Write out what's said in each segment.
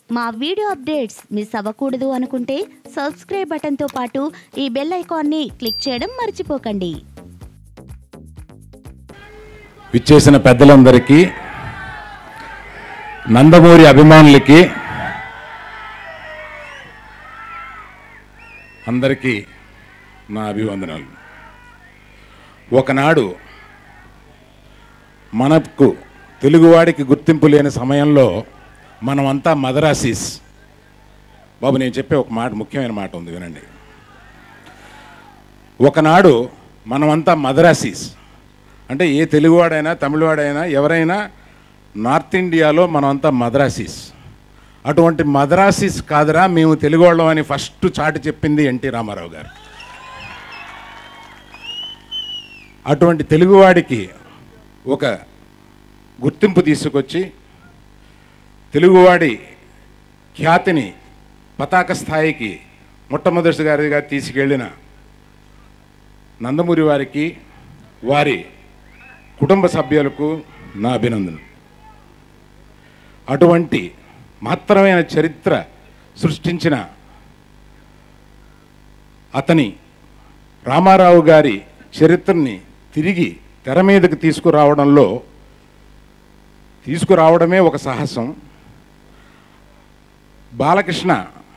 మా video updates miss అవ్వకూడదు అనుకుంటే సబ్స్క్రైబ్ బటన్తో పాటు ఈ బెల్ ఐకాన్ని క్లిక్ చేయడం మర్చిపోకండి విచ్చేసిన పెద్దలందరికీ నందమూరి అభిమానులకి అందరికీ నా అభివందనాలు ఒకనాడు మనకు తెలుగువాడికి గుర్తింపు లేని సమయంలో మనమంతా మదరాసీస్ బాబు నేను చెప్పే ఒక మాట ముఖ్యమైన మాట ఉంది వినండి ఒకనాడు మనమంతా మదరాసీస్ అంటే ఏ తెలుగువాడైనా తమిళవాడైనా ఎవరైనా నార్త్ ఇండియాలో మనమంతా మద్రాసీస్ అటువంటి మద్రాసీస్ కాదురా మేము తెలుగువాళ్ళం అని ఫస్ట్ చాటి చెప్పింది ఎన్టీ రామారావు గారు అటువంటి తెలుగువాడికి ఒక గుర్తింపు తీసుకొచ్చి తెలుగువాడి ఖ్యాతిని పతాక స్థాయికి మొట్టమొదటిసారిగా తీసుకెళ్ళిన నందమూరి వారికి వారి కుటుంబ సభ్యులకు నా అభినందన అటువంటి మహత్తరమైన చరిత్ర సృష్టించిన అతని రామారావు గారి చరిత్రని తిరిగి తెర మీదకి తీసుకురావడంలో తీసుకురావడమే ఒక సాహసం బాలకృష్ణ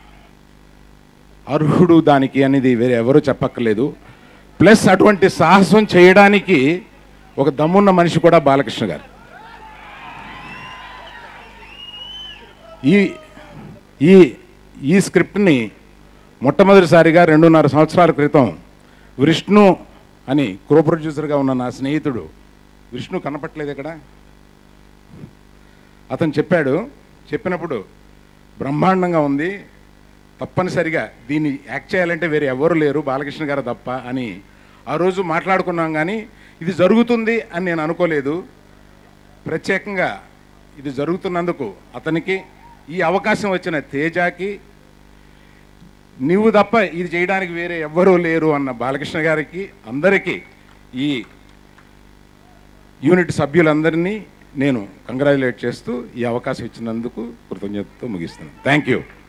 అర్హుడు దానికి అనేది వేరే ఎవరూ చెప్పక్కర్లేదు ప్లస్ అటువంటి సాహసం చేయడానికి ఒక దమ్మున్న మనిషి కూడా బాలకృష్ణ గారు ఈ ఈ ఈ స్క్రిప్ట్ని మొట్టమొదటిసారిగా రెండున్నర సంవత్సరాల క్రితం విష్ణు అని కో ప్రొడ్యూసర్గా ఉన్న నా స్నేహితుడు విష్ణు కనపట్లేదు ఇక్కడ అతను చెప్పాడు చెప్పినప్పుడు బ్రహ్మాండంగా ఉంది తప్పనిసరిగా దీన్ని యాక్ట్ చేయాలంటే వేరే ఎవరు లేరు బాలకృష్ణ గారు తప్ప అని ఆ రోజు మాట్లాడుకున్నాం కానీ ఇది జరుగుతుంది అని నేను అనుకోలేదు ప్రత్యేకంగా ఇది జరుగుతున్నందుకు అతనికి ఈ అవకాశం వచ్చిన తేజాకి నీవు తప్ప ఇది చేయడానికి వేరే ఎవ్వరూ లేరు అన్న బాలకృష్ణ గారికి అందరికీ ఈ యూనిట్ సభ్యులందరినీ నేను కంగ్రాచులేట్ చేస్తూ ఈ అవకాశం ఇచ్చినందుకు కృతజ్ఞతతో ముగిస్తున్నాను థ్యాంక్ యూ